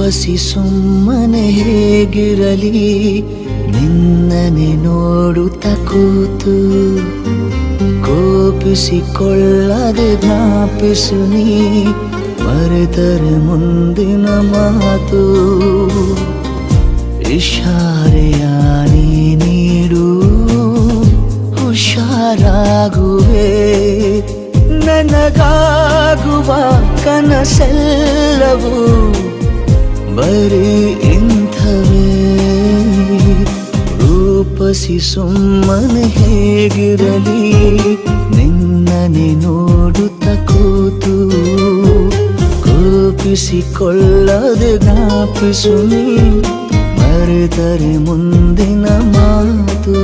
ರೂಪಸಿ ಸುಮ್ಮನೆ ಹೇಗಿರಲಿ ನಿನ್ನನೆ ನೋಡುತ್ತ ಕೂತು ಕೋಪಿಸಿಕೊಳ್ಳದೆ ಜ್ಞಾಪಿಸು ನೀ ಮರೆತರೆ ಮುಂದಿನ ಮಾತು ಇಶಾರೆಯ ನೀ ನೀಡು ಹುಷಾರಾಗುವೆ ನನಗಾಗುವ ಕನಸೆಲ್ಲವೂ ಬರೀ ಇಂಥವೇ ರೂಪಸಿ ಸುಮ್ಮನೆ ಹೇಗಿರಲಿ ನಿನ್ನನೆ ನೋಡುತ್ತ ಕೂತು ಕೋಪಿಸಿಕೊಳ್ಳದೆ ಜ್ಞಾಪಿಸು ನೀ ಮರೆತರೆ ಮುಂದಿನ ಮಾತು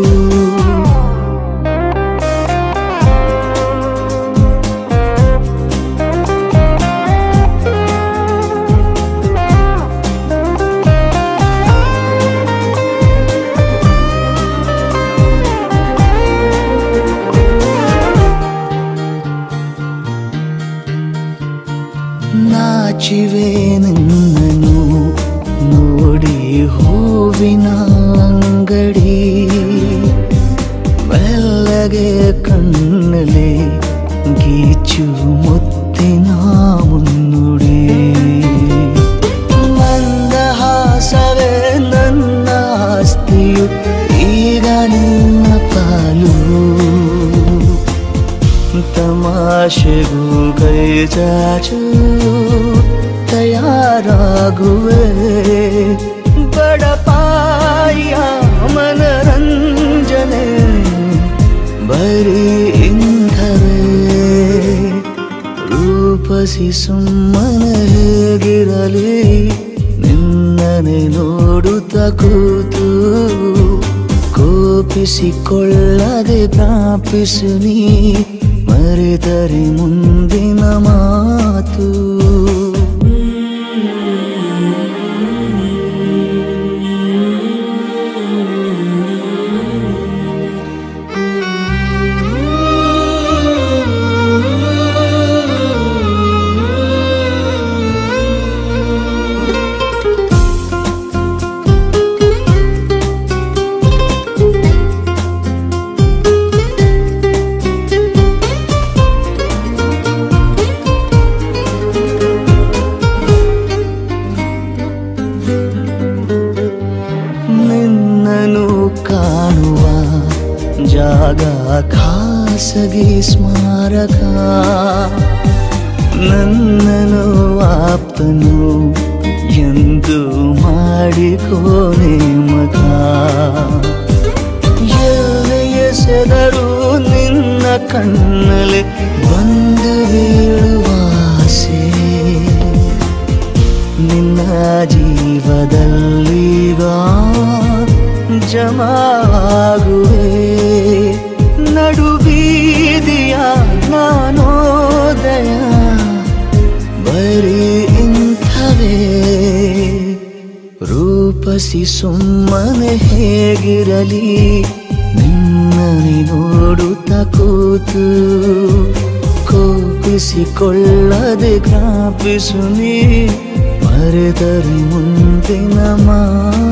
ನಾಚಿವೆ ನಿನ್ನನು ನೋಡಿ ಹೂವಿನ ಅಂಗಡಿ ಮೆಲ್ಲಗೆ ಕಣ್ಣಲೆ ಗೀಚು ಮುತ್ತಿನ ಮುನ್ನುಡಿ ಮಂದಹಾಸವೇ ನನ್ನ ಆಸ್ತಿಯು ಈಗ ನಿನ್ನ ಪಾಲು ತಮಾಷೆಗೂ ಕೈ ಚಾಚು ತಯಾರಾಗುವೆ ಬಡಪಾಯ ಮನರಂಜನೆ ಬರೀ ಇಂಥವೇ ರೂಪಸಿ ಸುಮ್ಮನೆ ಹೇಗಿರಲಿ ನಿನ್ನನೆ ನೋಡುತ್ತ ಕೂತು ಕೋಪಿಸಿಕೊಳ್ಳದೆ ಜ್ಞಾಪಿಸು ನೀ ಮರೆತರೆ ಮುಂದಿನ ಮಾತು ನಿನ್ನನು ಕಾಣುವ ಜಾಗ ಖಾಸಗಿ ಸ್ಮಾರಕ ನನ್ನನು ಆಪ್ತನು ಎಂದು ಮಾಡಿಕೋನೆ ಮಗ ಎಲ್ಲಿ ಎಸೆದರು ನಿನ್ನ ಕಣ್ಣಲ್ಲಿ ಬಂದು ಬೀಳುವ ಆಸೆ ನಿನ್ನ ಜೀವದಲ್ಲೀಗ ಜಮಾಗುವೆ ನಡು ಬೀದಿಯ ನಾನೋದಯ ಬರೀ ಇಂಥವೇ ರೂಪಸಿ ಸುಮ್ಮನೆ ಹೇಗಿರಲಿ ನಿನ್ನನೆ ನೋಡುತ್ತ ಕೂತು ಕೋಪಿಸಿಕೊಳ್ಳದೆ ಜ್ಞಾಪಿಸು ನೀ ಮರೆತರೆ ಮುಂದಿನ ಮಾ